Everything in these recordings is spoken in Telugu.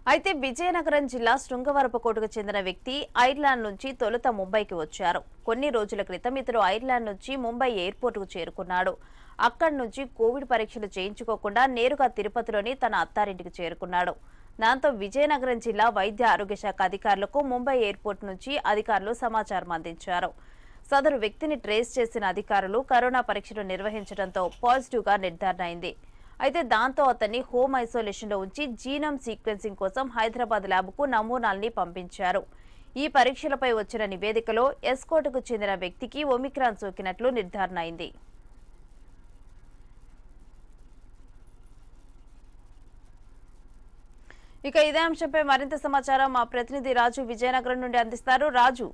అయితే విజయనగరం జిల్లా శృంగవరపకోటకు చెందిన వ్యక్తి ఐర్లాండ్ నుంచి తొలుత ముంబైకి వచ్చారు కొన్ని రోజుల క్రితం ఇతడు ఐర్లాండ్ నుంచి ముంబై ఎయిర్పోర్టుకు చేరుకున్నాడు అక్కడి నుంచి కోవిడ్ పరీక్షలు చేయించుకోకుండా నేరుగా తిరుపతిలోని తన అత్తారింటికి చేరుకున్నాడు దాంతో విజయనగరం జిల్లా వైద్య ఆరోగ్య శాఖ అధికారులకు ముంబై ఎయిర్పోర్ట్ నుంచి అధికారులు సమాచారం అందించారు సదరు వ్యక్తిని ట్రేస్ చేసిన అధికారులు కరోనా పరీక్షలు నిర్వహించడంతో పాజిటివ్గా నిర్ధారణ అయింది అయితే దాంతో అతన్ని హోమ్ ఐసోలేషన్లో ఉంచి జీనోమ్ సీక్వెన్సింగ్ కోసం హైదరాబాద్ ల్యాబ్కు నమూనాల్ని పంపించారు ఈ పరీక్షలపై వచ్చిన నివేదికలో ఎస్కోట్కు చెందిన వ్యక్తికి ఒమిక్రాన్ సోకినట్లు నిర్ధారణ అయింది ఇక ఇదే అంశంపై మరింత సమాచారం మా ప్రతినిధి రాజు విజయనగరం నుండి అందిస్తారు రాజు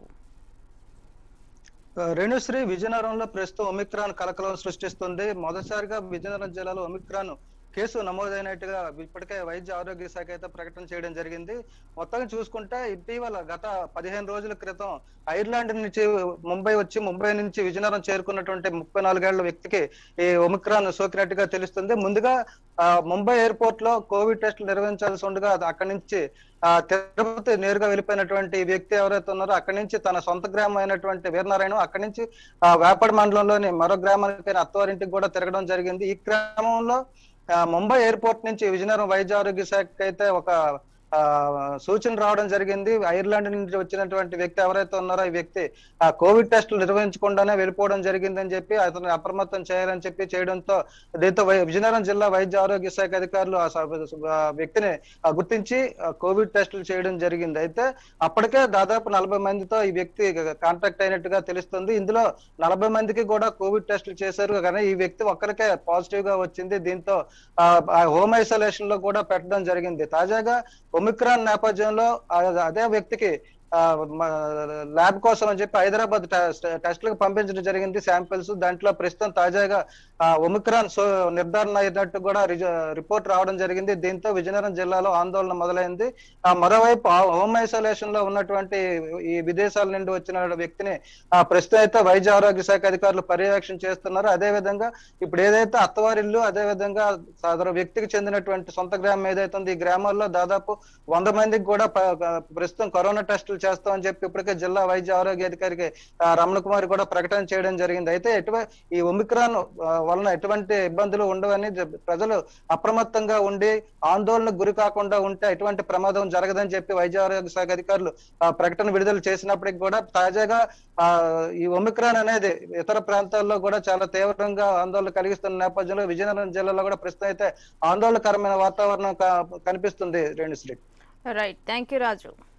రేణుశ్రీ విజయనగరంలో ప్రస్తుతం ఒమిక్రాన్ కలకలం సృష్టిస్తుంది మొదటిసారిగా విజయనగరం జిల్లాలో ఒమిక్రాన్ కేసు నమోదైనట్టుగా ఇప్పటికే వైద్య ఆరోగ్య శాఖ అయితే ప్రకటన చేయడం జరిగింది మొత్తం చూసుకుంటే ఇటీవల గత పదిహేను రోజుల క్రితం ఐర్లాండ్ నుంచి ముంబై వచ్చి ముంబై నుంచి విజయనగరం చేరుకున్నటువంటి ముప్పై నాలుగేళ్ల వ్యక్తికి ఈ ఒమిక్రాన్ సోకినట్టుగా తెలుస్తుంది ముందుగా ఆ, ముంబై ఎయిర్పోర్ట్ లో కోవిడ్ టెస్టులు నిర్వహించాల్సి ఉండగా అది అక్కడి నుంచి ఆ తిరుపతి నేరుగా వెళ్ళిపోయినటువంటి ఈ వ్యక్తి ఎవరైతే ఉన్నారో అక్కడి నుంచి తన సొంత గ్రామం అయినటువంటి వీరనారాయణ అక్కడి నుంచి ఆ వేపడి మండలంలోని మరో గ్రామానికి అత్తవారింటికి కూడా తిరగడం జరిగింది ఈ క్రమంలో ఆ, ముంబై ఎయిర్పోర్ట్ నుంచి విజయనగరం వైద్య ఆరోగ్య శాఖకి అయితే ఒక ఆ సూచన రావడం జరిగింది ఐర్లాండ్ నుంచి వచ్చినటువంటి వ్యక్తి ఎవరైతే ఉన్నారో ఈ వ్యక్తి ఆ కోవిడ్ టెస్టులు నిర్వహించకుండానే వెళ్ళిపోవడం జరిగిందని చెప్పి అతను అప్రమత్తం చేయాలని చెప్పి చేయడంతో దీంతో వై- విజయనగరం జిల్లా వైద్య ఆరోగ్య శాఖ అధికారులు ఆ స- ఆ వ్యక్తిని ఆ గుర్తించి ఆ కోవిడ్ టెస్టులు చేయడం జరిగింది అయితే అప్పటికే దాదాపు నలభై మందితో ఈ వ్యక్తి కాంటాక్ట్ అయినట్టుగా తెలుస్తుంది ఇందులో నలభై మందికి కూడా కోవిడ్ టెస్టులు చేశారు కానీ ఈ వ్యక్తి ఒక్కరికే పాజిటివ్ గా వచ్చింది దీంతో ఆ హోమ్ ఐసోలేషన్ లో కూడా పెట్టడం జరిగింది తాజాగా ఒమిక్రాన్ నేపథ్యంలో ఆ- అదే వ్యక్తికి ఆ, మ- ల్యాబ్ కోసం అని చెప్పి హైదరాబాద్ టెస్ట్- టెస్టులకు పంపించడం జరిగింది శాంపిల్స్ దాంట్లో ప్రస్తుతం తాజాగా ఆ, ఒమిక్రాన్ సో నిర్ధారణ అయినట్టు కూడా రిజ- రిపోర్ట్ రావడం జరిగింది దీంతో విజయనగరం జిల్లాలో ఆందోళన మొదలైంది ఆ మరోవైపు ఆ హోమ్ ఐసోలేషన్ లో ఉన్నటువంటి ఈ విదేశాల నుండి వచ్చిన వ్యక్తిని ఆ ప్రస్తుతం అయితే వైద్య ఆరోగ్య శాఖ అధికారులు పర్యవేక్షణ చేస్తున్నారు అదే విధంగా ఇప్పుడు ఏదైతే అత్తవారిల్లు అదే విధంగా సదరు వ్యక్తికి చెందినటువంటి సొంత గ్రామం ఏదైతే ఉందో ఈ గ్రామాల్లో దాదాపు వంద మందికి కూడా ప- ప- ప్రస్తుతం కరోనా టెస్టులు చేస్తామని చెప్పి ఇప్పటికే జిల్లా వైద్య ఆరోగ్య అధికారికి ఆ, రమణ కుమార్ కూడా ప్రకటన చేయడం జరిగింది అయితే ఎటువంటి ఈ ఒమిక్రాన్ ఆ, వలన ఎటువంటి ఇబ్బందులు ఉండవని జ- ప్రజలు అప్రమత్తంగా ఉండి ఆందోళనకు గురి కాకుండా ఉంటే ఎటువంటి ప్రమాదం జరగదని చెప్పి వైద్య ఆరోగ్య శాఖ అధికారులు ఆ, ప్రకటన విడుదల చేసినప్పటికీ కూడా తాజాగా ఆ ఈ ఒమిక్రాన్ అనేది ఇతర ప్రాంతాల్లో కూడా చాలా తీవ్రంగా ఆందోళన కలిగిస్తున్న నేపథ్యంలో విజయనగరం జిల్లాలో కూడా ప్రస్తుతం అయితే ఆందోళనకరమైన వాతావరణం క- కనిపిస్తుంది Renushree right thank you Raju